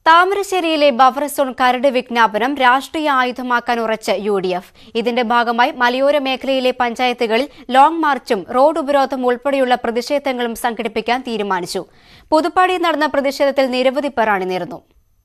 താമരശ്ശേരിയിലെ buffer zone കരട് വിജ്ഞാപനം രാഷ്ട്രീയ ആയുധമാക്കാൻ ഉറച്ച് യു ഡി എഫ് ഇതിന്റെ ഭാഗമായി മലയോര മേഖലയിലെ പഞ്ചായത്തുകളിൽ ലോങ് മാർച്ചും റോഡ് ഉപരോധം ഉൾപ്പെടെയുള്ള പ്രതിഷേധങ്ങളും സംഘടിപ്പിക്കാൻ തീരുമാനിച്ചു പുതുപ്പാടിയിൽ നടന്ന പ്രതിഷേധത്തിൽ നിരവധി പേർ അണിനിരന്നു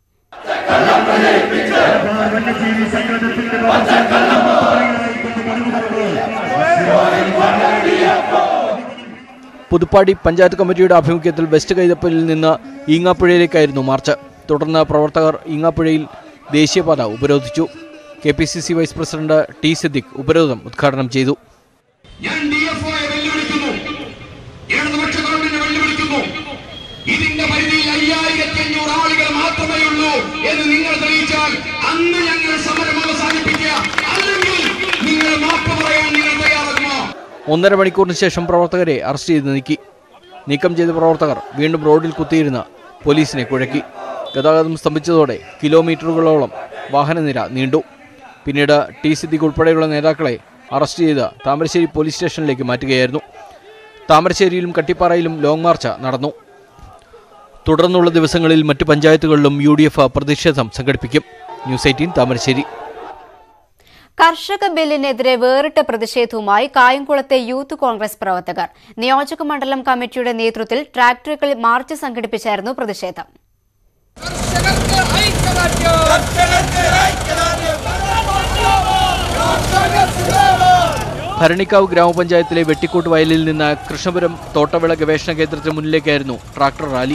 പുതുപ്പാടി പഞ്ചായത്ത് കമ്മിറ്റിയുടെ ആഭിമുഖ്യത്തിൽ വെസ്റ്റ് കൈതപ്പലിൽ നിന്ന് ഈങ്ങാപ്പുഴയിലേക്കായിരുന്നു മാർച്ച് തുടർന്ന് പ്രവർത്തകർ ഈങ്ങാപ്പുഴയിൽ ദേശീയപാത ഉപരോധിച്ചു K P C C vice president T Siddique ഉപരോധം ഉദ്ഘാടനം ചെയ്തു ഞാൻ ഡി എഫ് ഒയെ വെല്ലുവിളിക്കുന്നു ഇടതുപക്ഷ ഗവൺമെന്റ് വെല്ലുവിളിക്കുന്നു ഇതിന്റെ പരിധിയിൽ അയ്യായിരത്തി അഞ്ഞൂറ് ആളുകൾ മാത്രമേ ഉള്ളൂ എന്ന് നിങ്ങൾ തെളിയിച്ചാൽ അന്ന് ഞങ്ങൾ സമരം അവസാനിപ്പിക്കുക അല്ലെങ്കിൽ നിങ്ങൾ മാപ്പ് പറയാൻ നിങ്ങൾ തയ്യാറാകുമോ ഒന്നര മണിക്കൂറിന് ശേഷം പ്രവർത്തകരെ അറസ്റ്റ് ചെയ്ത് നീക്കി നീക്കം ചെയ്ത പ്രവർത്തകർ വീണ്ടും റോഡിൽ കുത്തിയിരുന്ന് പോലീസിനെ കുഴക്കി ഗതാഗതം സ്തംഭിച്ചതോടെ കിലോമീറ്ററുകളോളം വാഹനനിര നീണ്ടു പിന്നീട് ടി സിദ്ദിഖ് ഉൾപ്പെടെയുള്ള നേതാക്കളെ അറസ്റ്റ് ചെയ്ത് താമരശ്ശേരി പോലീസ് സ്റ്റേഷനിലേക്ക് മാറ്റുകയായിരുന്നു താമരശ്ശേരിയിലും കട്ടിപ്പാറയിലും ലോങ് മാർച്ച് നടന്നു തുടർന്നുള്ള ദിവസങ്ങളിൽ മറ്റ് പഞ്ചായത്തുകളിലും യു ഡി എഫ് പ്രതിഷേധം സംഘടിപ്പിക്കും ന്യൂസ് എയ്റ്റീൻ താമരശ്ശേരി കർഷക ബില്ലിനെതിരെ വേറിട്ട പ്രതിഷേധവുമായി കായംകുളത്തെ യൂത്ത് കോൺഗ്രസ് പ്രവർത്തകർ നിയോജക മണ്ഡലം കമ്മിറ്റിയുടെ നേതൃത്വത്തിൽ ട്രാക്ടറുകളിൽ മാർച്ച് സംഘടിപ്പിച്ചായിരുന്നു പ്രതിഷേധം ഭരണിക്കാവ് ഗ്രാമപഞ്ചായത്തിലെ വെട്ടിക്കോട്ട് വയലിൽ നിന്ന് കൃഷ്ണപുരം തോട്ടവിള ഗവേഷണ കേന്ദ്രത്തിന് മുന്നിലേക്കായിരുന്നു ട്രാക്ടർ റാലി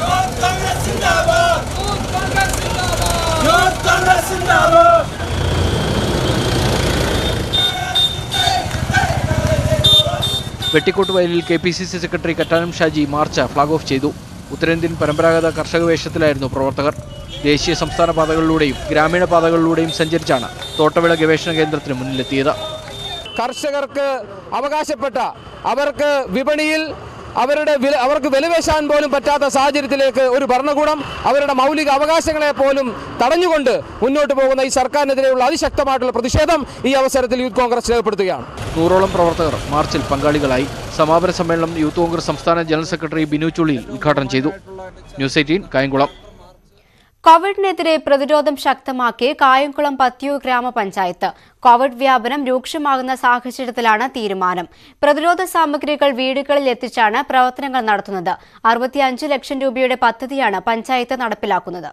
വെട്ടിക്കോട്ട് വയലിൽ K P C C secretary Kattanam Shaji march flag off ചെയ്തു ഉത്തരേന്ത്യൻ പരമ്പരാഗത കർഷക വേഷത്തിലായിരുന്നു പ്രവർത്തകർ ദേശീയ സംസ്ഥാന പാതകളിലൂടെയും ഗ്രാമീണ പാതകളിലൂടെയും സഞ്ചരിച്ചാണ് തോട്ടവിള ഗവേഷണ കേന്ദ്രത്തിന് മുന്നിലെത്തിയത് കർഷകർക്ക് അവകാശപ്പെട്ട അവർക്ക് വിപണിയിൽ അവരുടെ വില അവർക്ക് വിലപേശാൻ പോലും പറ്റാത്ത സാഹചര്യത്തിലേക്ക് ഒരു ഭരണകൂടം അവരുടെ മൗലിക അവകാശങ്ങളെ പോലും തടഞ്ഞുകൊണ്ട് മുന്നോട്ട് പോകുന്ന ഈ സർക്കാരിനെതിരെയുള്ള അതിശക്തമായിട്ടുള്ള പ്രതിഷേധം ഈ അവസരത്തിൽ യൂത്ത് കോൺഗ്രസ് രേഖപ്പെടുത്തുകയാണ് നൂറോളം പ്രവർത്തകർ മാർച്ചിൽ പങ്കാളികളായി സമാപന സമ്മേളനം യൂത്ത് കോൺഗ്രസ് സംസ്ഥാന ജനറൽ സെക്രട്ടറി ബിനു ചുള്ളിയിൽ ഉദ്ഘാടനം ചെയ്തു ന്യൂസ് എയ്റ്റീൻ കായംകുളം കോവിഡിനെതിരെ പ്രതിരോധം ശക്തമാക്കി കായംകുളം പത്തിയൂർ ഗ്രാമപഞ്ചായത്ത് കോവിഡ് വ്യാപനം രൂക്ഷമാകുന്ന സാഹചര്യത്തിലാണ് തീരുമാനം പ്രതിരോധ സാമഗ്രികൾ വീടുകളിൽ എത്തിച്ചാണ് പ്രവർത്തനങ്ങൾ നടത്തുന്നത് അറുപത്തിയഞ്ച് ലക്ഷം രൂപയുടെ പദ്ധതിയാണ് പഞ്ചായത്ത് നടപ്പിലാക്കുന്നത്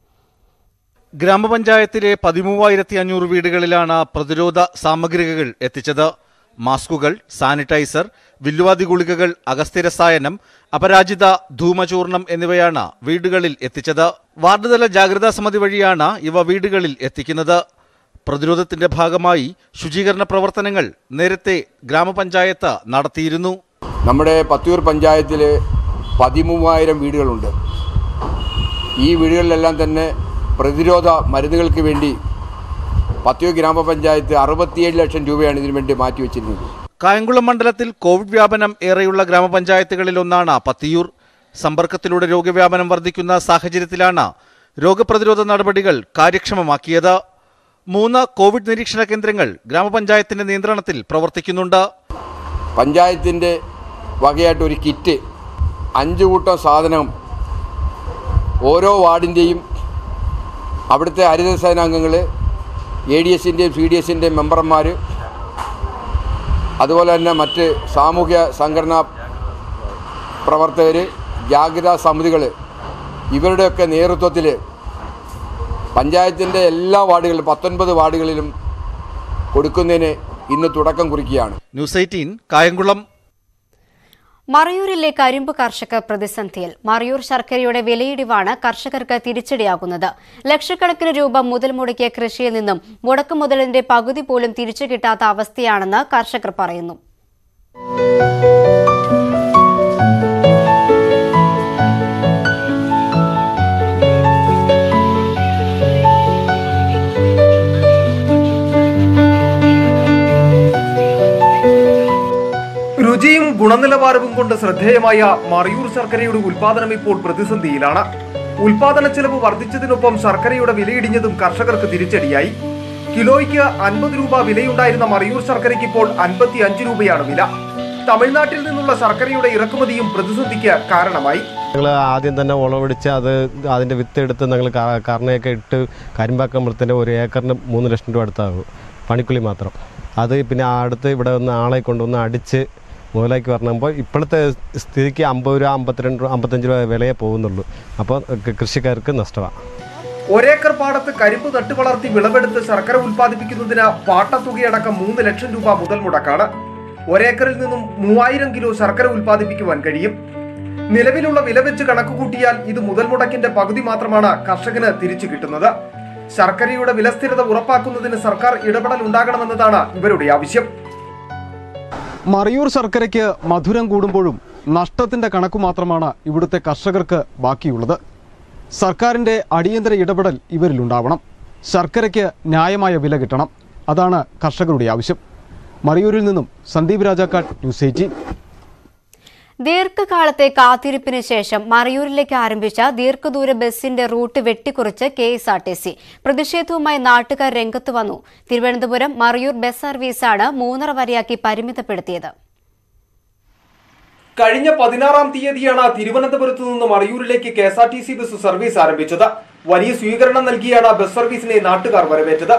ഗ്രാമപഞ്ചായത്തിലെ പതിമൂവായിരത്തി അഞ്ഞൂറ് വീടുകളിലാണ് പ്രതിരോധ സാമഗ്രികൾ എത്തിച്ചത് മാസ്കുകൾ സാനിറ്റൈസർ വില്ലുവാതി ഗുളികകൾ അഗസ്ത്യരസായനം അപരാജിത ധൂമചൂർണം എന്നിവയാണ് വീടുകളിൽ എത്തിച്ചത് വാർഡുതല ജാഗ്രതാ സമിതി വഴിയാണ് ഇവ വീടുകളിൽ എത്തിക്കുന്നത് പ്രതിരോധത്തിന്റെ ഭാഗമായി ശുചീകരണ പ്രവർത്തനങ്ങൾ നേരത്തെ ഗ്രാമപഞ്ചായത്ത് നടത്തിയിരുന്നു നമ്മുടെ പത്തിയൂർ പഞ്ചായത്തിൽ പതിമൂവായിരം വീടുകളുണ്ട് ഈ വീടുകളിലെല്ലാം തന്നെ പ്രതിരോധ മരുന്നുകൾക്ക് വേണ്ടി പത്തിയൂർ ഗ്രാമപഞ്ചായത്ത് അറുപത്തിയേഴ് ലക്ഷം രൂപയാണ് ഇതിനു വേണ്ടി മാറ്റിവെച്ചിരുന്നത് കായംകുളം മണ്ഡലത്തിൽ കോവിഡ് വ്യാപനം ഏറെയുള്ള ഗ്രാമപഞ്ചായത്തുകളിലൊന്നാണ് പത്തിയൂർ സമ്പർക്കത്തിലൂടെ രോഗവ്യാപനം വർദ്ധിക്കുന്ന സാഹചര്യത്തിലാണ് രോഗപ്രതിരോധ നടപടികൾ കാര്യക്ഷമമാക്കിയത് മൂന്ന് കോവിഡ് നിരീക്ഷണ കേന്ദ്രങ്ങൾ ഗ്രാമപഞ്ചായത്തിന്റെ നിയന്ത്രണത്തിൽ പ്രവർത്തിക്കുന്നുണ്ട് പഞ്ചായത്തിൻ്റെ വകയായിട്ട് ഒരു കിറ്റ് അഞ്ച് കൂട്ടം സാധനം ഓരോ വാർഡിൻ്റെയും അവിടുത്തെ ഹരിതസേനാംഗങ്ങൾ എ ഡി എസിൻ്റെയും സി ഡി എസിൻ്റെയും മെമ്പർമാർ അതുപോലെ തന്നെ മറ്റ് സാമൂഹ്യ സംഘടനാ പ്രവർത്തകർ ജാഗ്രതാ സമിതികൾ ഇവരുടെയൊക്കെ നേതൃത്വത്തിൽ പഞ്ചായത്തിൻ്റെ എല്ലാ വാർഡുകളിലും പത്തൊൻപത് വാർഡുകളിലും കൊടുക്കുന്നതിന് ഇന്ന് തുടക്കം കുറിക്കുകയാണ് ന്യൂസ് എയ്റ്റീൻ കായംകുളം മറയൂരിലെ കരിമ്പ് കർഷകർ പ്രതിസന്ധിയിൽ മറയൂർ ശർക്കരയുടെ വിലയിടിവാണ് കർഷകർക്ക് തിരിച്ചടിയാകുന്നത് ലക്ഷക്കണക്കിന് രൂപ മുതൽ മുടക്കിയ കൃഷിയിൽ നിന്നും മുടക്കുമുതലിന്റെ പകുതി പോലും തിരിച്ചു കിട്ടാത്ത അവസ്ഥയാണെന്ന് കർഷകർ പറയുന്നു രുചിയും ഗുണനിലവാരവും കൊണ്ട് ശ്രദ്ധേയമായ മറയൂർ ശർക്കരയുടെ ഉൽപാദനം ഇപ്പോൾ പ്രതിസന്ധിയിലാണ് ഉൽപാദന ചെലവ് വർദ്ധിച്ചതിനൊപ്പം ശർക്കരയുടെ വിലയിടിഞ്ഞതും കർഷകർക്ക് തിരിച്ചടിയായി കിലോയ്ക്ക് അൻപത് രൂപ വിലയുണ്ടായിരുന്ന മറയൂർ ശർക്കരയ്ക്ക് ഇപ്പോൾ അൻപത്തി അഞ്ച് രൂപയാണ് വില തമിഴ്നാട്ടിൽ നിന്നുള്ള ശർക്കരയുടെ ഇറക്കുമതിയും പ്രതിസന്ധിക്ക് കാരണമായി ഞങ്ങൾ ആദ്യം തന്നെ ഉളവടിച്ച് അത് അതിൻ്റെ വിത്ത് എടുത്ത് ഞങ്ങൾ കറണയൊക്കെ ഇട്ട് കരിമ്പാക്കമ്പളത്തിൻ്റെ ഒരു ഏക്കറിന് മൂന്ന് ലക്ഷം രൂപ അടുത്താകും പണിക്കൂലി മാത്രം അത് പിന്നെ അടുത്ത് ഇവിടെ വന്ന് ആളെ കൊണ്ടുവന്ന് അടിച്ച് മുതലാക്കി പറഞ്ഞപ്പോൾ ഇപ്പോഴത്തെ സ്ഥിതിക്ക് അമ്പത് രൂപ അമ്പത്തിരണ്ട് രൂപ അമ്പത്തഞ്ച് രൂപ വിലയെ പോകുന്നുള്ളൂ അപ്പോൾ കൃഷിക്കാർക്ക് നഷ്ടമാണ് ഒരേക്കർ പാടത്ത് കരിമ്പ് നട്ടുവളർത്തി വിളവെടുത്ത് ശർക്കര ഉൽപ്പാദിപ്പിക്കുന്നതിന് പാട്ടത്തുകയടക്കം മൂന്ന് ലക്ഷം രൂപ മുതൽ മുടക്കാണ് ഒരേക്കറിൽ നിന്നും മൂവായിരം കിലോ ശർക്കര ഉൽപ്പാദിപ്പിക്കുവാൻ കഴിയും നിലവിലുള്ള വില വെച്ച് കണക്കുകൂട്ടിയാൽ ഇത് മുതൽ മുടക്കിന്റെ പകുതി മാത്രമാണ് കർഷകന് തിരിച്ചു കിട്ടുന്നത് ശർക്കരയുടെ വിലസ്ഥിരത ഉറപ്പാക്കുന്നതിന് സർക്കാർ ഇടപെടൽ ഉണ്ടാകണമെന്നതാണ് ഇവരുടെ ആവശ്യം മറയൂർ ശർക്കരയ്ക്ക് മധുരം കൂടുമ്പോഴും നഷ്ടത്തിന്റെ കണക്കു മാത്രമാണ് ഇവിടുത്തെ കർഷകർക്ക് ബാക്കിയുള്ളത് സർക്കാരിന്റെ അടിയന്തര ഇടപെടൽ ഇവരിലുണ്ടാവണം ശർക്കരയ്ക്ക് ന്യായമായ വില കിട്ടണം അതാണ് കർഷകരുടെ ആവശ്യം മറയൂരിൽ നിന്നും സന്ദീപ് രാജാക്കാട് ന്യൂസ് എയ്റ്റീൻ ദീർഘകാലത്തെ കാത്തിരിപ്പിന് ശേഷം മറയൂരിലേക്ക് ആരംഭിച്ച ദീർഘദൂര ബസിന്റെ റൂട്ട് വെട്ടിക്കുറിച്ച് K S R T C പ്രതിഷേധവുമായി നാട്ടുകാർ രംഗത്ത് വന്നു തിരുവനന്തപുരം മറയൂർ ബസ് സർവീസാണ് മൂന്നര വരെയാക്കി പരിമിതപ്പെടുത്തിയത് കഴിഞ്ഞ പതിനാറാം തീയതിയാണ് തിരുവനന്തപുരത്ത് നിന്ന് മറയൂരിലേക്ക് K S R T C bus service ആരംഭിച്ചത് വലിയ സ്വീകരണം നൽകിയാണ് ബസ് സർവീസിനെ നാട്ടുകാർ വരവേറ്റത്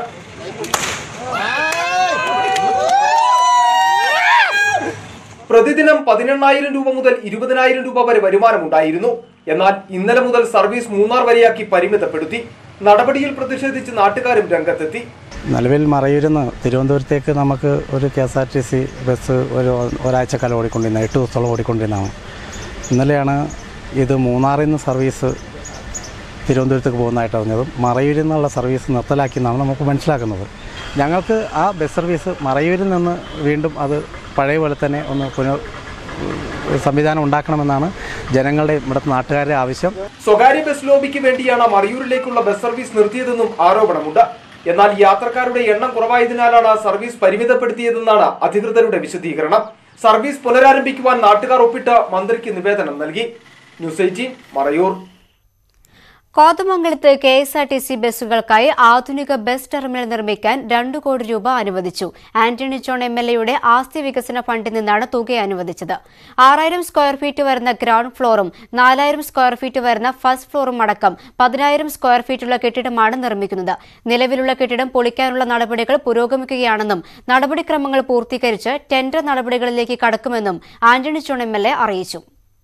പ്രതിദിനം പതിനെണ്ണായിരം രൂപ മുതൽ ഇരുപതിനായിരം രൂപ വരെ വരുമാനമുണ്ടായിരുന്നു എന്നാൽ ഇന്നലെ മുതൽ സർവീസ് മൂന്നാർ വരെയാക്കി പരിമിതപ്പെടുത്തി നടപടിയിൽ പ്രതിഷേധിച്ച് നാട്ടുകാരും രംഗത്തെത്തി നിലവിൽ മറയൂരിൽ നിന്ന് തിരുവനന്തപുരത്തേക്ക് നമുക്ക് ഒരു K S R T C bus ഒരു ഒരാഴ്ചക്കാലം ഓടിക്കൊണ്ടിരുന്നത് എട്ട് ദിവസത്തോളം ഓടിക്കൊണ്ടിരുന്നതാണ് ഇന്നലെയാണ് ഇത് മൂന്നാറിൽ നിന്ന് സർവീസ് തിരുവനന്തപുരത്തേക്ക് പോകുന്നതായിട്ട് അറിഞ്ഞതും മറയൂരിൽ നിന്നുള്ള സർവീസ് നിർത്തലാക്കിയെന്നാണ് നമുക്ക് മനസ്സിലാക്കുന്നത് ഞങ്ങൾക്ക് ആ ബസ് സർവീസ് മറയൂരിൽ നിന്ന് വീണ്ടും അത് പഴയ പോലെ തന്നെ ഒന്ന് പുനർ സംവിധാനം ഉണ്ടാക്കണമെന്നാണ് ജനങ്ങളുടെ ഇവിടുത്തെ നാട്ടുകാരുടെ ആവശ്യം സ്വകാര്യ ബസ് ലോബിക്ക് വേണ്ടിയാണ് മറയൂരിലേക്കുള്ള ബസ് സർവീസ് നിർത്തിയതെന്നും ആരോപണമുണ്ട് എന്നാൽ യാത്രക്കാരുടെ എണ്ണം കുറവായതിനാലാണ് സർവീസ് പരിമിതപ്പെടുത്തിയതെന്നാണ് അധികൃതരുടെ വിശദീകരണം സർവീസ് പുനരാരംഭിക്കുവാൻ നാട്ടുകാർ ഒപ്പിട്ട് മന്ത്രിക്ക് നിവേദനം നൽകി ന്യൂസ് എയ്റ്റീൻ മറയൂർ കോതമംഗലത്ത് K S R T C ബസ്സുകൾക്കായി ആധുനിക ബസ് ടെർമിനൽ നിർമ്മിക്കാൻ രണ്ടു കോടി രൂപ അനുവദിച്ചു ആന്റണി ജോൺ എം എൽ എയുടെ ആസ്തി വികസന ഫണ്ടിൽ നിന്നാണ് തുക അനുവദിച്ചത് ആറായിരം സ്ക്വയർ ഫീറ്റ് വരുന്ന ഗ്രൗണ്ട് ഫ്ലോറും നാലായിരം സ്ക്വയർ ഫീറ്റ് വരുന്ന ഫസ്റ്റ് ഫ്ലോറും അടക്കം പതിനായിരം സ്ക്വയർ ഫീറ്റുള്ള കെട്ടിടമാണ് നിർമ്മിക്കുന്നത് നിലവിലുള്ള കെട്ടിടം പൊളിക്കാനുള്ള നടപടികൾ പുരോഗമിക്കുകയാണെന്നും നടപടിക്രമങ്ങൾ പൂർത്തീകരിച്ച് ടെൻഡർ നടപടികളിലേക്ക് കടക്കുമെന്നും Antony John M L A അറിയിച്ചു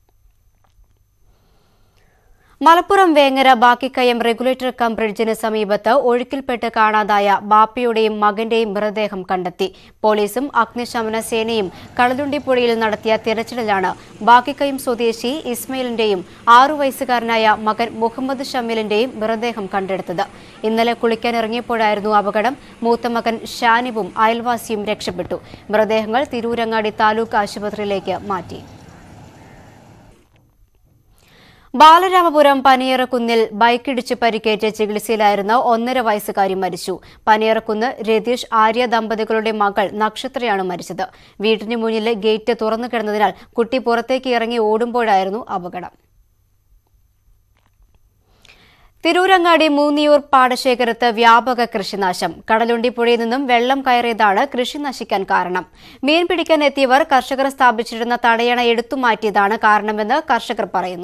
മലപ്പുറം വേങ്ങര ബാക്കിക്കയം റെഗുലേറ്റർ കം ബ്രിഡ്ജിന് സമീപത്ത് ഒഴുക്കിൽപ്പെട്ട് കാണാതായ ബാപ്പയുടെയും മകന്റെയും മൃതദേഹം കണ്ടെത്തി പോലീസും അഗ്നിശമന സേനയും കളലുണ്ടിപ്പുഴയിൽ നടത്തിയ തിരച്ചിലിലാണ് ബാക്കിക്കയം സ്വദേശി ഇസ്മയിലിന്റെയും ആറു വയസ്സുകാരനായ മകൻ മുഹമ്മദ് ഷമീലിന്റെയും മൃതദേഹം കണ്ടെടുത്തത് ഇന്നലെ കുളിക്കാനിറങ്ങിയപ്പോഴായിരുന്നു അപകടം മൂത്ത മകൻ ഷാനിബും അയൽവാസിയും രക്ഷപ്പെട്ടു മൃതദേഹങ്ങൾ തിരൂരങ്ങാടി താലൂക്ക് ആശുപത്രിയിലേക്ക് മാറ്റി ബാലരാമപുരം പനിയറക്കുന്നിൽ ബൈക്കിടിച്ച് പരിക്കേറ്റ് ചികിത്സയിലായിരുന്ന ഒന്നര വയസ്സുകാരി മരിച്ചു പനിയറക്കുന്ന് രതീഷ് ആര്യ ദമ്പതികളുടെ മകൾ നക്ഷത്രയാണ് മരിച്ചത് വീട്ടിന് മുന്നിലെ ഗേറ്റ് തുറന്നു കിടന്നതിനാൽ കുട്ടി പുറത്തേക്ക് ഇറങ്ങി ഓടുമ്പോഴായിരുന്നു അപകടം തിരൂരങ്ങാടി മൂന്നിയൂർ പാടശേഖരത്ത് വ്യാപക കൃഷിനാശം കടലുണ്ടി പുഴയിൽ നിന്നും വെള്ളം കയറിയതാണ് കൃഷി നശിക്കാൻ കാരണം മീൻ പിടിക്കാൻ എത്തിയവർ കർഷകർ സ്ഥാപിച്ചിരുന്ന തടയണ എടുത്തുമാറ്റിയതാണ് കാരണമെന്ന് കർഷകർ പറയുന്നു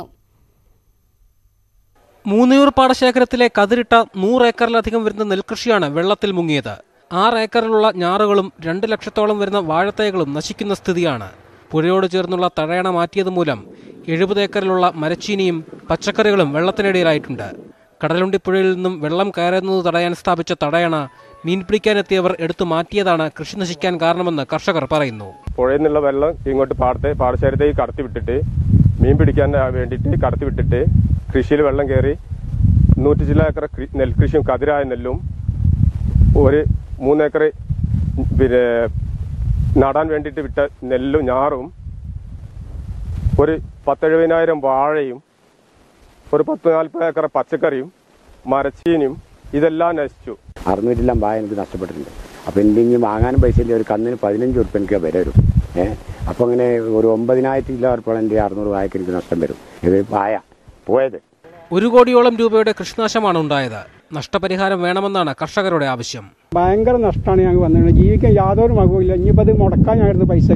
മൂന്നിയൂർ പാടശേഖരത്തിലെ കതിരിട്ട നൂറ് ഏക്കറിലധികം വരുന്ന നെൽകൃഷിയാണ് വെള്ളത്തിൽ മുങ്ങിയത് ആറ് ഏക്കറിലുള്ള ഞാറുകളും രണ്ട് ലക്ഷത്തോളം വരുന്ന വാഴത്തൈകളും നശിക്കുന്ന സ്ഥിതിയാണ് പുഴയോട് ചേർന്നുള്ള തടയണ മാറ്റിയത് മൂലം എഴുപത് ഏക്കറിലുള്ള മരച്ചീനിയും പച്ചക്കറികളും വെള്ളത്തിനിടയിലായിട്ടുണ്ട് കടലുണ്ടിപ്പുഴയിൽ നിന്നും വെള്ളം കയറുന്നത് തടയാൻ സ്ഥാപിച്ച തടയണ മീൻ പിടിക്കാനെത്തിയവർ എടുത്തു മാറ്റിയതാണ് കൃഷി നശിക്കാൻ കാരണമെന്ന് കർഷകർ പറയുന്നു പുഴയിൽ നിന്നുള്ള വെള്ളം ഇങ്ങോട്ട് പാടത്തെ പാടശേഖരത്തേക്ക് കടത്തി വിട്ടിട്ട് മീൻ പിടിക്കാൻ വേണ്ടിയിട്ട് കടത്തി വിട്ടിട്ട് കൃഷിയിൽ വെള്ളം കയറി നൂറ്റി ചില ഏക്കർ കൃ- നെൽകൃഷിയും കതിരായ നെല്ലും ഒരു മൂന്നേക്കർ പിന്നെ നടാൻ വേണ്ടിയിട്ട് വിട്ട നെല്ലും ഞാറും ഒരു പത്തെഴുപതിനായിരം വാഴയും ഒരു പത്ത് നാൽപ്പത് ഏക്കർ പച്ചക്കറിയും മരച്ചീനിയും ഇതെല്ലാം നശിച്ചു അറുന്നൂറ്റില്ലാം വായ എനിക്ക് നഷ്ടപ്പെട്ടിട്ടുണ്ട് അപ്പോൾ എൻ്റെ ഇനി വാങ്ങാനും പൈസ ഇല്ല ഒരു കന്നിന് പതിനഞ്ച് ഉറുപ്പ് എനിക്ക് വില വരും ഏഹ് അപ്പോൾ അങ്ങനെ ഒരു ഒമ്പതിനായിരത്തി കിലോ ഉറപ്പോളം എൻ്റെ അറുന്നൂറ് വായക്ക് എനിക്ക് നഷ്ടം വരും ഇത് വായ പോയത് ഒരു കോടിയോളം രൂപയുടെ കൃഷിനാശമാണ് ഉണ്ടായത് നഷ്ടപരിഹാരം വേണമെന്നാണ് കർഷകരുടെ ആവശ്യം ഭയങ്കര നഷ്ടമാണ് ഞങ്ങൾക്ക് വന്നത് ജീവിക്കാൻ യാതൊരു മകവുമില്ല ഇനിയിപ്പോൾ അത് മുടക്കാൻ ഞങ്ങളുടെ പൈസ ഇല്ല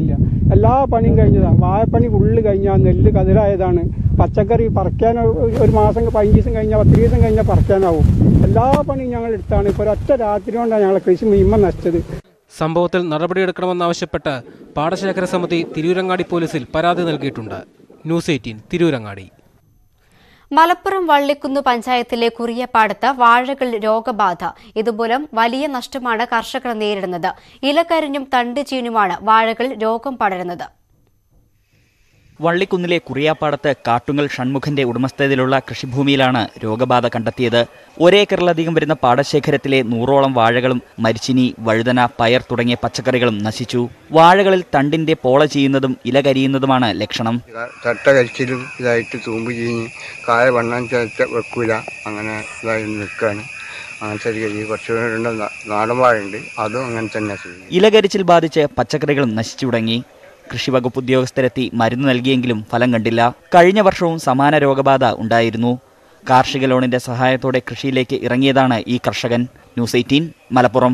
എല്ലാ പണിയും കഴിഞ്ഞതാണ് വാഴപ്പണി ഉള്ളു കഴിഞ്ഞാൽ നെല്ല് കതിരായതാണ് പച്ചക്കറി പറിക്കാൻ ഒരു മാസം പതിനഞ്ച് ദിവസം കഴിഞ്ഞാൽ പത്ത് ദിവസം കഴിഞ്ഞാൽ പറിക്കാനാവും എല്ലാ പണിയും ഞങ്ങൾ എടുത്താണ് ഇപ്പോൾ ഒരൊറ്റ രാത്രി കൊണ്ടാണ് ഞങ്ങളെ കൃഷി മുഴുവൻ നശിച്ചത് സംഭവത്തിൽ നടപടിയെടുക്കണമെന്നാവശ്യപ്പെട്ട് പാടശേഖര സമിതി തിരൂരങ്ങാടി പോലീസിൽ പരാതി നൽകിയിട്ടുണ്ട് ന്യൂസ് എയ്റ്റീൻ തിരൂരങ്ങാടി മലപ്പുറം വള്ളിക്കുന്ന് പഞ്ചായത്തിലെ കുറിയപ്പാടത്ത് വാഴകൾ രോഗബാധ ഇതുമൂലം വലിയ നഷ്ടമാണ് കർഷകർ നേരിടുന്നത് ഇലക്കരിഞ്ഞും തണ്ട് ചീനുമാണ് വാഴകളിൽ രോഗം പടരുന്നത് വള്ളിക്കുന്നിലെ കുറിയാപ്പാടത്ത് കാട്ടുങ്ങൽ ഷൺമുഖന്റെ ഉടമസ്ഥതയിലുള്ള കൃഷിഭൂമിയിലാണ് രോഗബാധ കണ്ടെത്തിയത് ഒരേക്കറിലധികം വരുന്ന പാടശേഖരത്തിലെ നൂറോളം വാഴകളും മരിച്ചിനി വഴുതന പയർ തുടങ്ങിയ പച്ചക്കറികളും നശിച്ചു വാഴകളിൽ തണ്ടിന്റെ പോള ചെയ്യുന്നതും ഇല കരിയുന്നതുമാണ് ലക്ഷണം തട്ട കരിച്ചിലും ഇതായിട്ട് തൂമ്പ് ചീഞ്ഞ് കായ വണ്ണം ചേർത്ത് വെക്കൂല അങ്ങനെ ഇതായി നിൽക്കുകയാണ് അങ്ങനത്തെ ഒരു ഗതി കുറച്ച് രണ്ട് നാ- നാടൻ വാഴയുണ്ട് അതും അങ്ങനെ തന്നെ ചെയ്യും ഇലകരിച്ചിൽ ബാധിച്ച് പച്ചക്കറികളും നശിച്ചു തുടങ്ങി കൃഷിവകുപ്പ് ഉദ്യോഗസ്ഥരെത്തി മരുന്ന് നൽകിയെങ്കിലും ഫലം കണ്ടില്ല കഴിഞ്ഞ വർഷവും സമാന രോഗബാധ ഉണ്ടായിരുന്നു കാർഷിക ലോണിന്റെ സഹായത്തോടെ കൃഷിയിലേക്ക് ഇറങ്ങിയതാണ് ഈ കർഷകൻ ന്യൂസ് എയ്റ്റീൻ മലപ്പുറം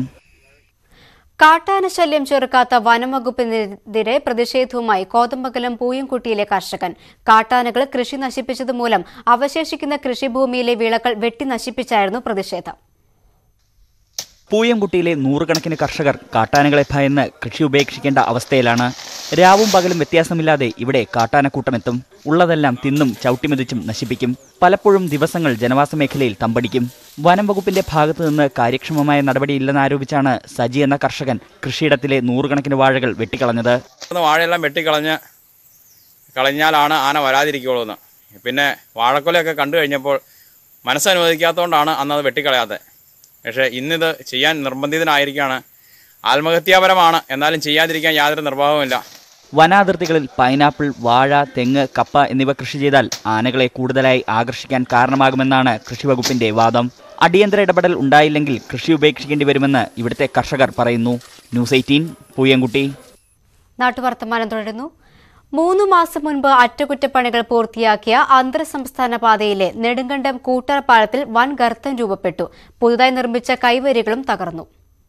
കാട്ടാന ശല്യം ചെറുക്കാത്ത വനംവകുപ്പിനെതിരെ പ്രതിഷേധവുമായി കോതമ്പകലം പൂയംകുട്ടിയിലെ കർഷകൻ കാട്ടാനകൾ കൃഷി നശിപ്പിച്ചത് മൂലം അവശേഷിക്കുന്ന കൃഷിഭൂമിയിലെ വിളകൾ വെട്ടി നശിപ്പിച്ചായിരുന്നു പ്രതിഷേധം പൂയംകുട്ടിയിലെ നൂറുകണക്കിന് കർഷകർ കാട്ടാനകളെ ഭയന്ന് കൃഷി ഉപേക്ഷിക്കേണ്ട അവസ്ഥയിലാണ് രാവും പകലും വ്യത്യാസമില്ലാതെ ഇവിടെ കാട്ടാനക്കൂട്ടമെത്തും ഉള്ളതെല്ലാം തിന്നും ചവിട്ടിമെതിച്ചും നശിപ്പിക്കും പലപ്പോഴും ദിവസങ്ങൾ ജനവാസ മേഖലയിൽ തമ്പടിക്കും വനം വകുപ്പിന്റെ ഭാഗത്തു നിന്ന് കാര്യക്ഷമമായ നടപടിയില്ലെന്നാരോപിച്ചാണ് സജി എന്ന കർഷകൻ കൃഷിയിടത്തിലെ നൂറുകണക്കിന് വാഴകൾ വെട്ടിക്കളഞ്ഞത് ഇവിടുന്ന് വാഴയെല്ലാം വെട്ടിക്കളഞ്ഞ് കളഞ്ഞാലാണ് ആന വരാതിരിക്കുള്ളൂ എന്ന് പിന്നെ വാഴക്കൊലയൊക്കെ കണ്ടു കഴിഞ്ഞപ്പോൾ മനസ്സനുവദിക്കാത്തതുകൊണ്ടാണ് അന്ന് അത് വെട്ടിക്കളയാത്തത് പക്ഷേ ഇന്നിത് ചെയ്യാൻ നിർബന്ധിതനായിരിക്കുകയാണ് ആത്മഹത്യാപരമാണ് എന്നാലും ചെയ്യാതിരിക്കാൻ യാതൊരു നിർവാഹവുമില്ല വനാതിർത്തികളിൽ പൈനാപ്പിൾ വാഴ തെങ്ങ് കപ്പ എന്നിവ കൃഷി ചെയ്താൽ ആനകളെ കൂടുതലായി ആകർഷിക്കാൻ കാരണമാകുമെന്നാണ് കൃഷിവകുപ്പിന്റെ വാദം അടിയന്തര ഇടപെടൽ ഉണ്ടായില്ലെങ്കിൽ കൃഷി ഉപേക്ഷിക്കേണ്ടി വരുമെന്ന് ഇവിടുത്തെ കർഷകർ പറയുന്നു ന്യൂസ് എയ്റ്റീൻ പൂയംകുട്ടി നാട്ടുവർത്തമാനം തുടരുന്നു മൂന്ന് മാസം മുൻപ് അറ്റകുറ്റപ്പണികൾ പൂർത്തിയാക്കിയ അന്തർ സംസ്ഥാന പാതയിലെ നെടുങ്കണ്ടം കൂട്ടർ പാലത്തിൽ വൻ ഗർത്തം രൂപപ്പെട്ടു പുതുതായി നിർമ്മിച്ച കൈവരികളും തകർന്നു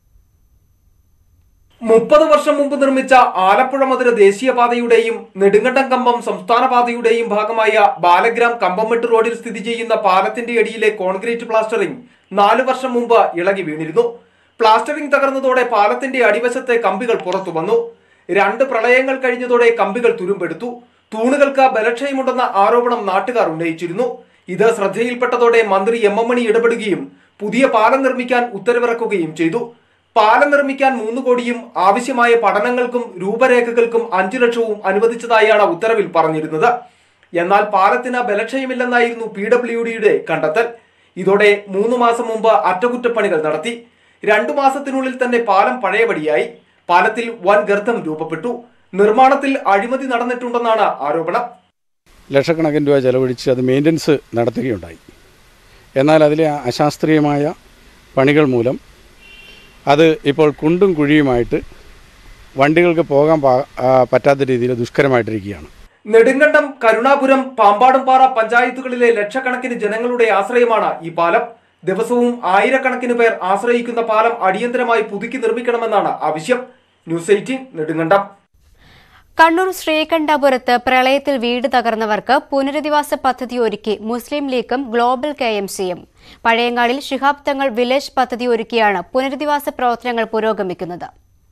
മുപ്പത് വർഷം മുമ്പ് നിർമ്മിച്ച ആലപ്പുഴ മധുര ദേശീയപാതയുടെയും നെടുങ്കണ്ടം കമ്പം സംസ്ഥാന പാതയുടെയും ഭാഗമായ ബാലഗ്രാം കമ്പംമെട്ട് റോഡിൽ സ്ഥിതി ചെയ്യുന്ന പാലത്തിന്റെ അടിയിലെ കോൺക്രീറ്റ് പ്ലാസ്റ്ററിംഗ് നാലു വർഷം മുമ്പ് ഇളകി വീണിരുന്നു പ്ലാസ്റ്ററിംഗ് തകർന്നതോടെ പാലത്തിന്റെ അടിവശത്തെ കമ്പികൾ പുറത്തു വന്നു രണ്ട് പ്രളയങ്ങൾ കഴിഞ്ഞതോടെ കമ്പികൾ തുരുമ്പെടുത്തു തൂണുകൾക്ക് ബലക്ഷയമുണ്ടെന്ന ആരോപണം നാട്ടുകാർ ഉന്നയിച്ചിരുന്നു ഇത് ശ്രദ്ധയിൽപ്പെട്ടതോടെ മന്ത്രി എം എം മണി ഇടപെടുകയും പുതിയ പാലം നിർമ്മിക്കാൻ ഉത്തരവിറക്കുകയും ചെയ്തു പാലം നിർമ്മിക്കാൻ മൂന്ന് കോടിയും ആവശ്യമായ പഠനങ്ങൾക്കും രൂപരേഖകൾക്കും അഞ്ചു ലക്ഷവും അനുവദിച്ചതായാണ് ഉത്തരവിൽ പറഞ്ഞിരുന്നത് എന്നാൽ പാലത്തിന് ബലക്ഷയമില്ലെന്നായിരുന്നു പി ഡബ്ല്യു ഡിയുടെ കണ്ടെത്തൽ ഇതോടെ മൂന്ന് മാസം മുമ്പ് അറ്റകുറ്റപ്പണികൾ നടത്തി രണ്ടു മാസത്തിനുള്ളിൽ തന്നെ പാലം പഴയപടിയായി പാലത്തിൽ വൻ ഗർത്തം രൂപപ്പെട്ടു നിർമ്മാണത്തിൽ അഴിമതി നടന്നിട്ടുണ്ടെന്നാണ് ആരോപണം ലക്ഷക്കണക്കിന് രൂപ ചെലവഴിച്ച് അത് മെയിൻ്റനൻസ് നടത്തുകയുണ്ടായി എന്നാൽ അതിലെ അശാസ്ത്രീയമായ പണികൾ മൂലം അത് ഇപ്പോൾ കുണ്ടും കുഴിയുമായിട്ട് വണ്ടികൾക്ക് പോകാൻ പാ- ആ, പറ്റാത്ത രീതിയിൽ ദുഷ്കരമായിട്ടിരിക്കുകയാണ് നെടുങ്കണ്ടം കരുണാപുരം പാമ്പാടുംപാറ പഞ്ചായത്തുകളിലെ ലക്ഷക്കണക്കിന് ജനങ്ങളുടെ ആശ്രയമാണ് ഈ പാലം ദിവസവും ആയിരക്കണക്കിന് പേർ ആശ്രയിക്കുന്ന പാലം അടിയന്തരമായി പുതുക്കി നിർമ്മിക്കണമെന്നാണ് ആവശ്യം ന്യൂസ് എയ്റ്റീൻ നെടുങ്കണ്ടം കണ്ണൂർ ശ്രീകണ്ഠപുരത്ത് പ്രളയത്തിൽ വീട് തകർന്നവർക്ക് പുനരധിവാസ പദ്ധതി ഒരുക്കി മുസ്ലിം ലീഗും ഗ്ലോബൽ കെ എം സിയും പഴയങ്ങാടിൽ ശിഹാബ് തങ്ങൾ വില്ലേജ് പദ്ധതി ഒരുക്കിയാണ് പുനരധിവാസ പ്രവർത്തനങ്ങൾ പുരോഗമിക്കുന്നത്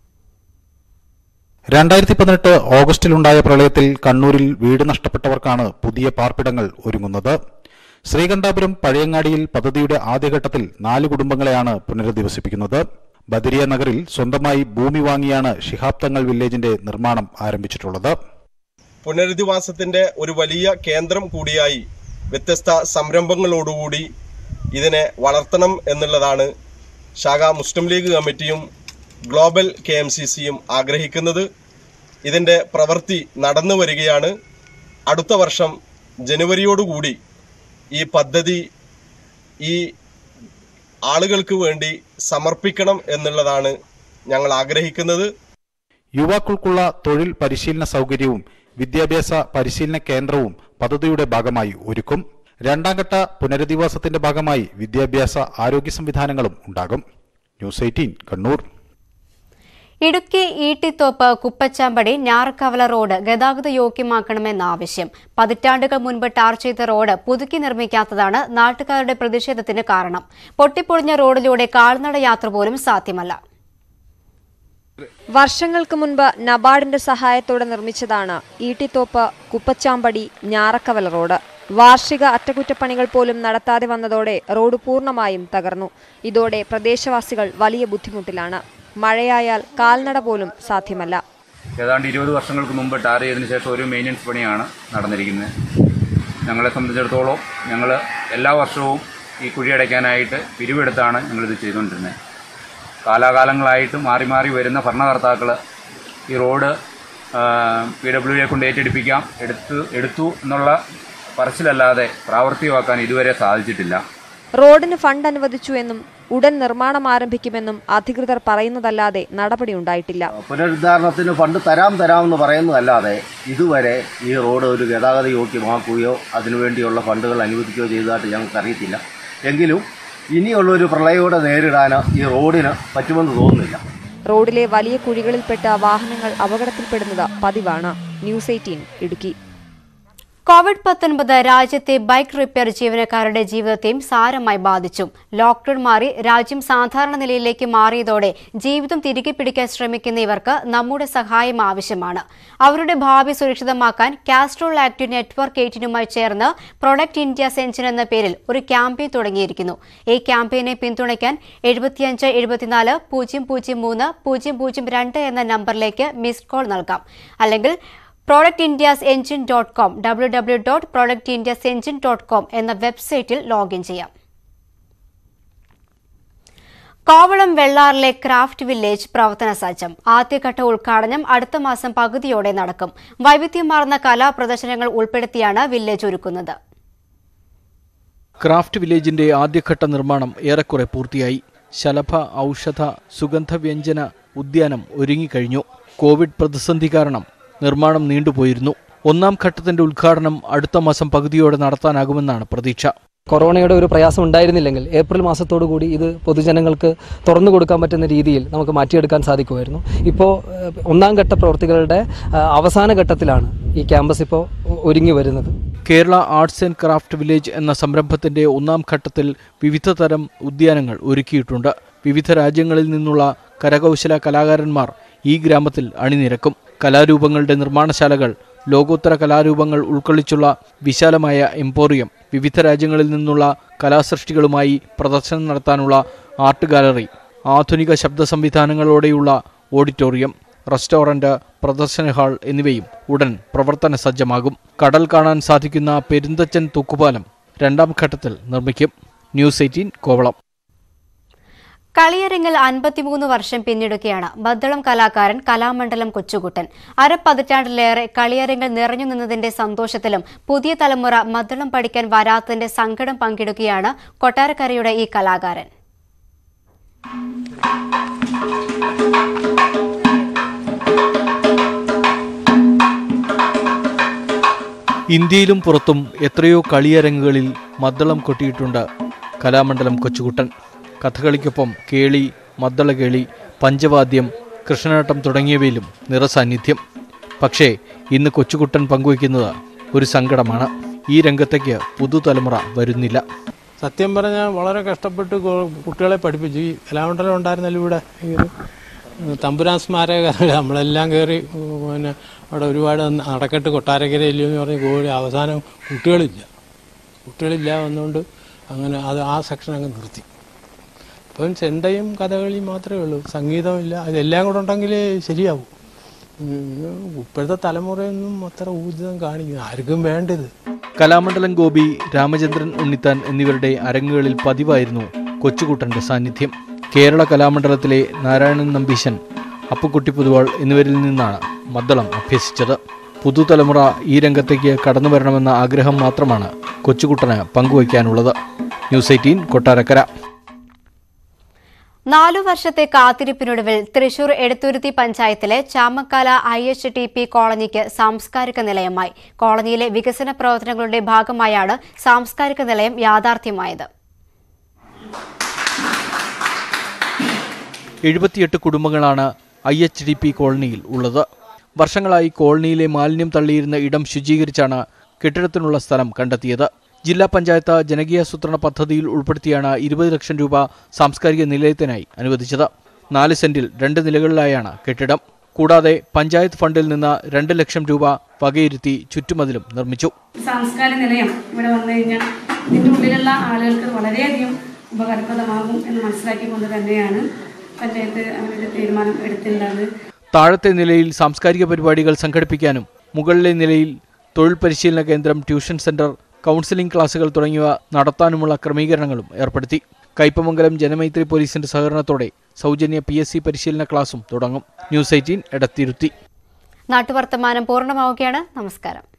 രണ്ടായിരത്തി പതിനെട്ട് ഓഗസ്റ്റിലുണ്ടായ പ്രളയത്തിൽ കണ്ണൂരിൽ വീട് നഷ്ടപ്പെട്ടവർക്കാണ് പുതിയ പാർപ്പിടങ്ങൾ ഒരുങ്ങുന്നത് ശ്രീകണ്ഠാപുരം പഴയങ്ങാടിയിൽ പദ്ധതിയുടെ ആദ്യഘട്ടത്തിൽ നാല് കുടുംബങ്ങളെയാണ് പുനരധിവസിപ്പിക്കുന്നത് ബദരിയ നഗറിൽ സ്വന്തമായി ഭൂമി വാങ്ങിയാണ് ശിഹാബ് തങ്ങൾ വില്ലേജിന്റെ നിർമ്മാണം ആരംഭിച്ചിട്ടുള്ളത് പുനരധിവാസത്തിന്റെ ഒരു വലിയ കേന്ദ്രം കൂടിയായി വ്യത്യസ്ത സംരംഭങ്ങളോടുകൂടി ഇതിനെ വളർത്തണം എന്നുള്ളതാണ് ശാഖ മുസ്ലിം ലീഗ് കമ്മിറ്റിയും ഗ്ലോബൽ കെ എം സി സിയും ആഗ്രഹിക്കുന്നത് ഇതിൻ്റെ പ്രവൃത്തി നടന്നു വരികയാണ് അടുത്ത വർഷം ജനുവരിയോടുകൂടി ഈ പദ്ധതി ഈ ആളുകൾക്ക് വേണ്ടി സമർപ്പിക്കണം എന്നുള്ളതാണ് ഞങ്ങൾ ആഗ്രഹിക്കുന്നത് യുവാക്കൾക്കുള്ള തൊഴിൽ പരിശീലന സൗകര്യവും വിദ്യാഭ്യാസ പരിശീലന കേന്ദ്രവും പദ്ധതിയുടെ ഭാഗമായി ഒരുക്കും രണ്ടാംഘട്ട പുനരധിവാസത്തിന്റെ ഭാഗമായി വിദ്യാഭ്യാസ ആരോഗ്യ സംവിധാനങ്ങളും ഉണ്ടാകും news eighteen Kannur Idukki Eettithoppu Kuppachampadi Njarakkavala road ഗതാഗത യോഗ്യമാക്കണമെന്ന ആവശ്യം പതിറ്റാണ്ടുകൾ മുൻപ് ടാർ ചെയ്ത റോഡ് പുതുക്കി നിർമ്മിക്കാത്തതാണ് നാട്ടുകാരുടെ പ്രതിഷേധത്തിന് കാരണം പൊട്ടിപ്പൊളിഞ്ഞ റോഡിലൂടെ കാൽനട യാത്ര പോലും സാധ്യമല്ല വർഷങ്ങൾക്ക് മുൻപ് നബാർഡിന്റെ സഹായത്തോടെ നിർമ്മിച്ചതാണ് ഈട്ടിത്തോപ്പ് കുപ്പച്ചാമ്പടി ഞാറക്കവല റോഡ് വാർഷിക അറ്റകുറ്റപ്പണികൾ പോലും നടത്താതെ വന്നതോടെ റോഡ് പൂർണ്ണമായും തകർന്നു ഇതോടെ പ്രദേശവാസികൾ വലിയ ബുദ്ധിമുട്ടിലാണ് മഴയായാൽ കാൽനട പോലും സാധ്യമല്ല ഏതാണ്ട് ഇരുപത് വർഷങ്ങൾക്ക് മുമ്പ് ടാർ ചെയ്തതിന് ശേഷം ഒരു മെയിൻ്റനൻസ് പണിയാണ് നടന്നിരിക്കുന്നത് ഞങ്ങളെ സംബന്ധിച്ചിടത്തോളം ഞങ്ങൾ എല്ലാ വർഷവും ഈ കുഴിയടയ്ക്കാനായിട്ട് പിരിവെടുത്താണ് ഞങ്ങളിത് ചെയ്തുകൊണ്ടിരുന്നത് കാലാകാലങ്ങളായിട്ട് മാറി മാറി വരുന്ന ഭരണകർത്താക്കൾ ഈ റോഡ് പി ഡബ്ല്യു എ കൊണ്ട് ഏറ്റെടുപ്പിക്കാം എടുത്തു എടുത്തു എന്നുള്ള പറച്ചിലല്ലാതെ പ്രാവർത്തികമാക്കാൻ ഇതുവരെ സാധിച്ചിട്ടില്ല റോഡിന് ഫണ്ട് അനുവദിച്ചു എന്നും ഉടൻ നിർമ്മാണം ആരംഭിക്കുമെന്നും അധികൃതർ പറയുന്നതല്ലാതെ നടപടിയുണ്ടായിട്ടില്ല പുനരുദ്ധാരണത്തിന് ഫണ്ട് തരാം തരാമെന്ന് പറയുന്നതല്ലാതെ ഇതുവരെ ഈ റോഡ് ഒരു ഗതാഗത യോഗ്യമാക്കുകയോ അതിനുവേണ്ടിയുള്ള ഫണ്ടുകൾ അനുവദിക്കുകയോ ചെയ്തതായിട്ട് ഞങ്ങൾക്ക് അറിയത്തില്ല എങ്കിലും ഇനിയുള്ളൊരു പ്രളയോടെ നേരിടാൻ ഈ റോഡിന് പറ്റുമെന്ന് തോന്നുന്നില്ല റോഡിലെ വലിയ കുഴികളിൽപ്പെട്ട വാഹനങ്ങൾ അപകടത്തിൽപ്പെടുന്നത് പതിവാണ് ന്യൂസ് എയ്റ്റീൻ ഇടുക്കി കോവിഡ് പത്തൊൻപത് രാജ്യത്തെ ബൈക്ക് റിപ്പയർ ജീവനക്കാരുടെ ജീവിതത്തെയും സാരമായി ബാധിച്ചു ലോക്ഡൌൺ മാറി രാജ്യം സാധാരണ നിലയിലേക്ക് മാറിയതോടെ ജീവിതം തിരികെ പിടിക്കാൻ ശ്രമിക്കുന്ന ഇവർക്ക് നമ്മുടെ സഹായം ആവശ്യമാണ് അവരുടെ ഭാവി സുരക്ഷിതമാക്കാൻ കാസ്ട്രോൾ ആക്റ്റീവ് നെറ്റ്വർക്ക് എയ്റ്റീനുമായി ചേർന്ന് പ്രൊഡക്റ്റ് ഇന്ത്യ സെഞ്ചിൻ എന്ന പേരിൽ ഒരു ക്യാമ്പയിൻ തുടങ്ങിയിരിക്കുന്നു ഈ ക്യാമ്പയിനെ പിന്തുണയ്ക്കാൻ എഴുപത്തിയഞ്ച് എഴുപത്തിനാല് പൂജ്യം പൂജ്യം മൂന്ന് പൂജ്യം പൂജ്യം രണ്ട് എന്ന നമ്പറിലേക്ക് മിസ്ഡ് കോൾ നൽകാം അല്ലെങ്കിൽ product India's engine dot com W W dot product India's engine dot com എന്ന വെബ്സൈറ്റിൽ ലോഗിൻ ചെയ്യാം കോവളം വെള്ളാറിലെ ക്രാഫ്റ്റ് വില്ലേജ് പ്രവർത്തന സജ്ജം ആദ്യഘട്ട ഉദ്ഘാടനം അടുത്ത മാസം പകുതിയോടെ നടക്കും വൈവിധ്യമാർന്ന കലാപ്രദർശനങ്ങൾ ഉൾപ്പെടുത്തിയാണ് വില്ലേജ് ഒരുക്കുന്നത് ക്രാഫ്റ്റ് വില്ലേജിന്റെ ആദ്യഘട്ട നിർമ്മാണം ഏറെക്കുറെ പൂർത്തിയായി ശലഭ ഔഷധ സുഗന്ധവ്യഞ്ജന ഉദ്യാനം ഒരുങ്ങിക്കഴിഞ്ഞു കോവിഡ് പ്രതിസന്ധി കാരണം നിർമ്മാണം നീണ്ടുപോയിരുന്നു ഒന്നാം ഘട്ടത്തിന്റെ ഉദ്ഘാടനം അടുത്ത മാസം പകുതിയോടെ നടത്താനാകുമെന്നാണ് പ്രതീക്ഷ കൊറോണയുടെ ഒരു പ്രയാസം ഉണ്ടായിരുന്നില്ലെങ്കിൽ ഏപ്രിൽ മാസത്തോടു കൂടി ഇത് പൊതുജനങ്ങൾക്ക് തുറന്നു കൊടുക്കാൻ പറ്റുന്ന രീതിയിൽ നമുക്ക് മാറ്റിയെടുക്കാൻ സാധിക്കുമായിരുന്നു ഇപ്പോൾ ഏഹ്, ഒന്നാം ഘട്ട പ്രവൃത്തികളുടെ ആ, അവസാന ഘട്ടത്തിലാണ് ഈ ക്യാമ്പസ് ഇപ്പോൾ ഒരുങ്ങി വരുന്നത് Kerala arts and craft village എന്ന സംരംഭത്തിന്റെ ഒന്നാം ഘട്ടത്തിൽ വിവിധ തരം ഉദ്യാനങ്ങൾ ഒരുക്കിയിട്ടുണ്ട് വിവിധ രാജ്യങ്ങളിൽ നിന്നുള്ള കരകൗശല കലാകാരന്മാർ ഈ ഗ്രാമത്തിൽ അണിനിരക്കും കലാരൂപങ്ങളുടെ നിർമ്മാണശാലകൾ ലോകോത്തര കലാരൂപങ്ങൾ ഉൾക്കൊള്ളിച്ചുള്ള വിശാലമായ എംപോറിയം വിവിധ രാജ്യങ്ങളിൽ നിന്നുള്ള കലാസൃഷ്ടികളുമായി പ്രദർശനം നടത്താനുള്ള ആർട്ട് ഗാലറി ആധുനിക ശബ്ദ സംവിധാനങ്ങളോടെയുള്ള ഓഡിറ്റോറിയം റെസ്റ്റോറന്റ് പ്രദർശന ഹാൾ എന്നിവയും ഉടൻ പ്രവർത്തന സജ്ജമാകും കടൽ കാണാൻ സാധിക്കുന്ന പെരുന്തച്ചൻ തൂക്കുപാലം രണ്ടാം ഘട്ടത്തിൽ നിർമ്മിക്കും ന്യൂസ് എയ്റ്റീൻ കോവളം കളിയരങ്ങിൽ അൻപത്തിമൂന്ന് വർഷം പിന്നിടുകയാണ് ബദ്ദളം കലാകാരൻ കലാമണ്ഡലം കൊച്ചുകുട്ടൻ അരപ്പതിറ്റാണ്ടിലേറെ കളിയരങ്ങിൽ നിറഞ്ഞു നിന്നതിന്റെ സന്തോഷത്തിലും പുതിയ തലമുറ മദ്ദളം പഠിക്കാൻ വരാത്തതിന്റെ സങ്കടം പങ്കിടുകയാണ് കൊട്ടാരക്കരയുടെ ഈ കലാകാരൻ ഇന്ത്യയിലും പുറത്തും എത്രയോ കളിയരങ്ങുകളിൽ മദ്ദളം കൊട്ടിയിട്ടുണ്ട് കലാമണ്ഡലം കൊച്ചുകുട്ടൻ കഥകളിക്കൊപ്പം കേളി മദ്ദളകേളി പഞ്ചവാദ്യം കൃഷ്ണനാട്ടം തുടങ്ങിയവയിലും നിറസാന്നിധ്യം പക്ഷേ ഇന്ന് കൊച്ചുകുട്ടൻ പങ്കുവയ്ക്കുന്നത് ഒരു സങ്കടമാണ് ഈ രംഗത്തേക്ക് പുതുതലമുറ വരുന്നില്ല സത്യം പറഞ്ഞാൽ വളരെ കഷ്ടപ്പെട്ട് കു- കുട്ടികളെ പഠിപ്പിച്ചു ഈ കലാമണ്ഡലം ഉണ്ടായിരുന്നല്ലോ ഇവിടെ ഈ ഒരു തമ്പുരാൻ സ്മാരക നമ്മളെല്ലാം കയറി പിന്നെ അവിടെ ഒരുപാട് നടക്കെട്ട് കൊട്ടാരക്കരയില്ലയോ എന്ന് പറഞ്ഞ് കോഴി അവസാനം കുട്ടികളില്ല കുട്ടികളില്ല വന്നുകൊണ്ട് അങ്ങനെ അത് ആ സെക്ഷൻ അങ്ങ് നിർത്തി ഇപ്പം ചെണ്ടയും കഥകളിയും മാത്രമേ ഉള്ളൂ സംഗീതമില്ല അതെല്ലാം കൂടെ ഉണ്ടെങ്കിലേ ശരിയാവും ഉം, ഇപ്പോഴത്തെ തലമുറയൊന്നും അത്ര ഊർജിതം കാണിക്കുന്നു ആർക്കും വേണ്ടത് കലാമണ്ഡലം ഗോപി രാമചന്ദ്രൻ ഉണ്ണിത്താൻ എന്നിവരുടെ അരങ്ങുകളിൽ പതിവായിരുന്നു കൊച്ചുകുട്ടന്റെ സാന്നിധ്യം കേരള കലാമണ്ഡലത്തിലെ നാരായണൻ നമ്പീശൻ അപ്പുക്കുട്ടി പുതുവാൾ എന്നിവരിൽ നിന്നാണ് മദ്ദളം അഭ്യസിച്ചത് പുതുതലമുറ ഈ രംഗത്തേക്ക് കടന്നു വരണമെന്ന ആഗ്രഹം മാത്രമാണ് കൊച്ചുകുട്ടന് പങ്കുവയ്ക്കാനുള്ളത് ന്യൂസ് എയ്റ്റീൻ കൊട്ടാരക്കര നാലു വർഷത്തെ കാത്തിരിപ്പിനൊടുവിൽ തൃശൂർ എടത്തുരുത്തി പഞ്ചായത്തിലെ Chamakkala I H T P കോളനിക്ക് സാംസ്കാരിക നിലയമായി കോളനിയിലെ വികസന പ്രവർത്തനങ്ങളുടെ ഭാഗമായാണ് സാംസ്കാരിക നിലയം യാഥാർത്ഥ്യമായത് എഴുപത്തിയെട്ട് കുടുംബങ്ങളാണ് ഐ എച്ച് ഡി പി കോളനിയിൽ ഉള്ളത് വർഷങ്ങളായി കോളനിയിലെ മാലിന്യം തള്ളിയിരുന്ന ഇടം ശുചീകരിച്ചാണ് കെട്ടിടത്തിനുള്ള സ്ഥലം കണ്ടെത്തിയത് ജില്ലാ പഞ്ചായത്ത് ജനകീയാസൂത്രണ പദ്ധതിയിൽ ഉൾപ്പെടുത്തിയാണ് ഇരുപത് ലക്ഷം രൂപ സാംസ്കാരിക നിലയത്തിനായി അനുവദിച്ചത് നാല് സെന്റിൽ രണ്ട് നിലകളിലായാണ് കെട്ടിടം കൂടാതെ പഞ്ചായത്ത് ഫണ്ടിൽ നിന്ന് രണ്ട് ലക്ഷം രൂപ വകയിരുത്തി ചുറ്റുമതിലും നിർമ്മിച്ചു സാംസ്കാരിക നിലയം ഇവിടെ വന്നു കഴിഞ്ഞാൽ ഇതിൻ്റെ ഉള്ളിലുള്ള ആളുകൾക്ക് വളരെയധികം ഉപകാരപ്രദമാകും എന്ന് മനസ്സിലാക്കിക്കൊണ്ട് തന്നെയാണ് പഞ്ചായത്ത് അങ്ങനെ ഒരു തീരുമാനം എടുത്തിട്ടുള്ളത് താഴത്തെ നിലയിൽ സാംസ്കാരിക പരിപാടികൾ സംഘടിപ്പിക്കാനും മുകളിലെ നിലയിൽ തൊഴിൽ പരിശീലന കേന്ദ്രം ട്യൂഷൻ സെന്റർ കൗൺസിലിംഗ് ക്ലാസുകൾ തുടങ്ങിയവ നടത്താനുമുള്ള ക്രമീകരണങ്ങളും ഏർപ്പെടുത്തി കയ്പമംഗലം ജനമൈത്രി പോലീസിന്റെ സഹകരണത്തോടെ സൗജന്യ പി എസ് സി പരിശീലന ക്ലാസും തുടങ്ങും ന്യൂസ് എയ്റ്റീൻ എടത്തിരുത്തി നാട്ടുവർത്തമാനം പൂർണ്ണമാവുകയാണ് നമസ്കാരം